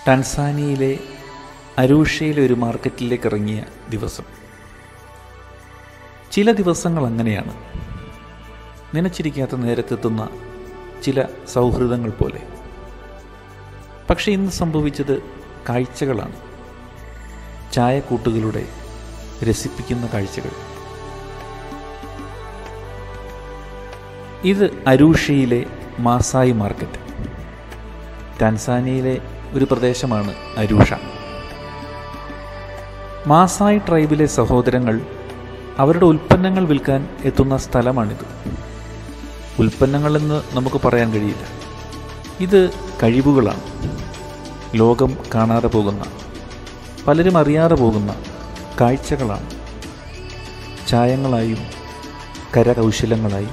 ടാൻസാനിയയിലെ അരൂഷയിലെ ഒരു മാർക്കറ്റിലേക്ക് ഇറങ്ങിയ ദിവസം ചില ദിവസങ്ങൾ അങ്ങനെയാണ് നനച്ചിരിക്കാത്ത നേരത്തെത്തുന്ന ചില സൗഹൃദങ്ങൾ പോലെ പക്ഷെ ഇന്ന് സംഭവിച്ചത് കാഴ്ചകളാണ് ചായക്കൂട്ടുകളുടെ രസിപ്പിക്കുന്ന കാഴ്ചകൾ ഇത് അരൂഷയിലെ മാസായി മാർക്കറ്റ് ടാൻസാനിയയിലെ ഒരു പ്രദേശമാണ് അരൂഷ മാസായി ട്രൈബിലെ സഹോദരങ്ങൾ അവരുടെ ഉൽപ്പന്നങ്ങൾ വിൽക്കാൻ എത്തുന്ന സ്ഥലമാണിത് ഉൽപ്പന്നങ്ങളെന്ന് നമുക്ക് പറയാൻ കഴിയില്ല ഇത് കഴിവുകളാണ് ലോകം കാണാതെ പോകുന്ന പലരും അറിയാതെ പോകുന്ന കാഴ്ചകളാണ് ചായങ്ങളായും കരകൗശലങ്ങളായും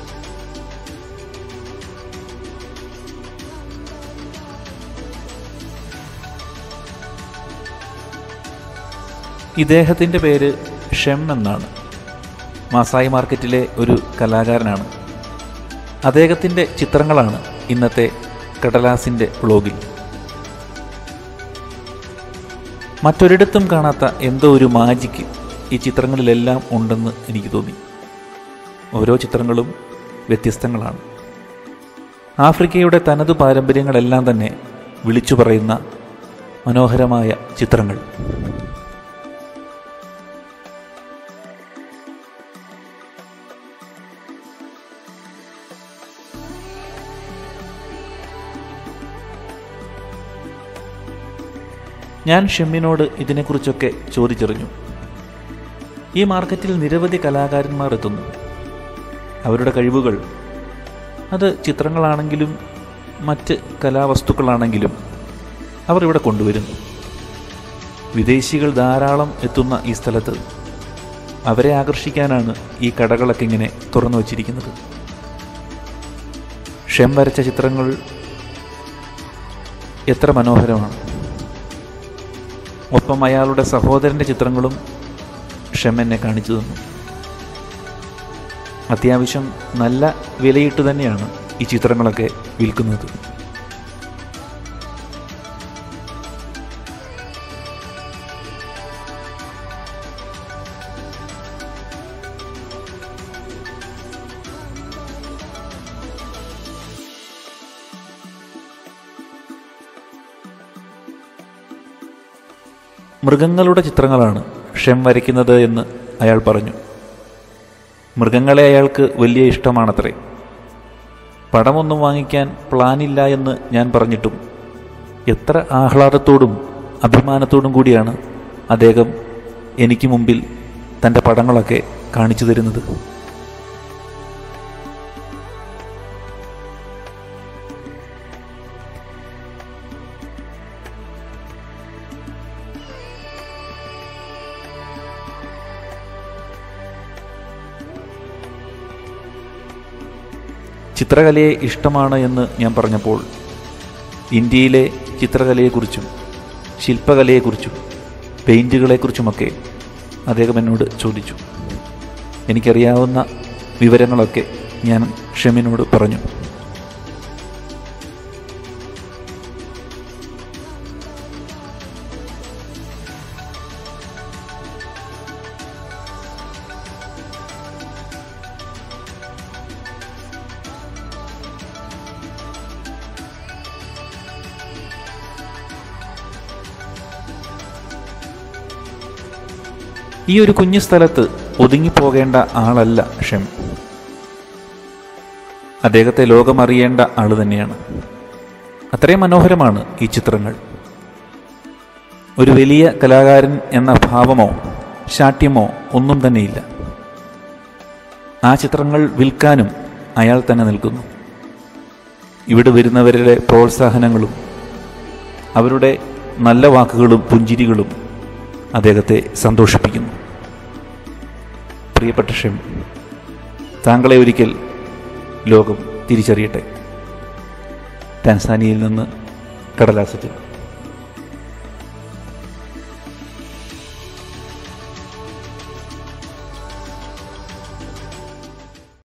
ഇദ്ദേഹത്തിൻ്റെ പേര് ഷെം എന്നാണ് മാസായി മാർക്കറ്റിലെ ഒരു കലാകാരനാണ് അദ്ദേഹത്തിൻ്റെ ചിത്രങ്ങളാണ് ഇന്നത്തെ കടലാസിൻ്റെ വ്ളോഗിൽ മറ്റൊരിടത്തും കാണാത്ത എന്തോ ഒരു മാജിക്ക് ഈ ചിത്രങ്ങളിലെല്ലാം ഉണ്ടെന്ന് എനിക്ക് തോന്നി ഓരോ ചിത്രങ്ങളും വ്യത്യസ്തങ്ങളാണ് ആഫ്രിക്കയുടെ തനതു പാരമ്പര്യങ്ങളെല്ലാം തന്നെ വിളിച്ചു പറയുന്ന മനോഹരമായ ചിത്രങ്ങൾ ഞാൻ ഷെമ്മിനോട് ഇതിനെക്കുറിച്ചൊക്കെ ചോദിച്ചറിഞ്ഞു ഈ മാർക്കറ്റിൽ നിരവധി കലാകാരന്മാർ എത്തുന്നു അവരുടെ കഴിവുകൾ അത് ചിത്രങ്ങളാണെങ്കിലും മറ്റ് കലാവസ്തുക്കളാണെങ്കിലും അവർ ഇവിടെ കൊണ്ടുവരുന്നു വിദേശികൾ ധാരാളം എത്തുന്ന ഈ സ്ഥലത്ത് അവരെ ആകർഷിക്കാനാണ് ഈ കടകളൊക്കെ ഇങ്ങനെ തുറന്നു വച്ചിരിക്കുന്നത് ഷെം വരച്ച ചിത്രങ്ങൾ എത്ര മനോഹരമാണ് ഒപ്പം അയാളുടെ സഹോദരൻ്റെ ചിത്രങ്ങളും ഷെമെന്നെ കാണിച്ചു തന്നു അത്യാവശ്യം നല്ല വിലയിട്ട് തന്നെയാണ് ഈ ചിത്രങ്ങളൊക്കെ വിൽക്കുന്നത് മൃഗങ്ങളുടെ ചിത്രങ്ങളാണ് ഷെം വരയ്ക്കുന്നത് എന്ന് അയാൾ പറഞ്ഞു മൃഗങ്ങളെ അയാൾക്ക് വലിയ ഇഷ്ടമാണത്രേ പടമൊന്നും വാങ്ങിക്കാൻ പ്ലാനില്ല എന്ന് ഞാൻ പറഞ്ഞിട്ടും എത്ര ആഹ്ലാദത്തോടും അഭിമാനത്തോടും കൂടിയാണ് അദ്ദേഹം എനിക്ക് മുമ്പിൽ തൻ്റെ പടങ്ങളൊക്കെ കാണിച്ചു തരുന്നത് ചിത്രകലയെ ഇഷ്ടമാണ് എന്ന് ഞാൻ പറഞ്ഞപ്പോൾ ഇന്ത്യയിലെ ചിത്രകലയെക്കുറിച്ചും ശില്പകലയെക്കുറിച്ചും പെയിൻറ്റുകളെക്കുറിച്ചുമൊക്കെ അദ്ദേഹം എന്നോട് ചോദിച്ചു എനിക്കറിയാവുന്ന വിവരങ്ങളൊക്കെ ഞാൻ ഷെമിനോട് പറഞ്ഞു ഈ ഒരു കുഞ്ഞു സ്ഥലത്ത് ഒതുങ്ങിപ്പോകേണ്ട ആളല്ല ഷെം അദ്ദേഹത്തെ ലോകമറിയേണ്ട ആൾ തന്നെയാണ് അത്രയും മനോഹരമാണ് ഈ ചിത്രങ്ങൾ ഒരു വലിയ കലാകാരൻ എന്ന ഭാവമോ ശാഠ്യമോ ഒന്നും തന്നെയില്ല ആ ചിത്രങ്ങൾ വിൽക്കാനും അയാൾ തന്നെ നിൽക്കുന്നു ഇവിടെ വരുന്നവരുടെ പ്രോത്സാഹനങ്ങളും അവരുടെ നല്ല വാക്കുകളും പുഞ്ചിരികളും അദ്ദേഹത്തെ സന്തോഷിപ്പിക്കുന്നു പ്രിയപ്പെട്ട ഷെം താങ്കളെ ഒരിക്കൽ ലോകം തിരിച്ചറിയട്ടെ ടാൻസാനിയയിൽ നിന്ന് കടലാസത്തിൽ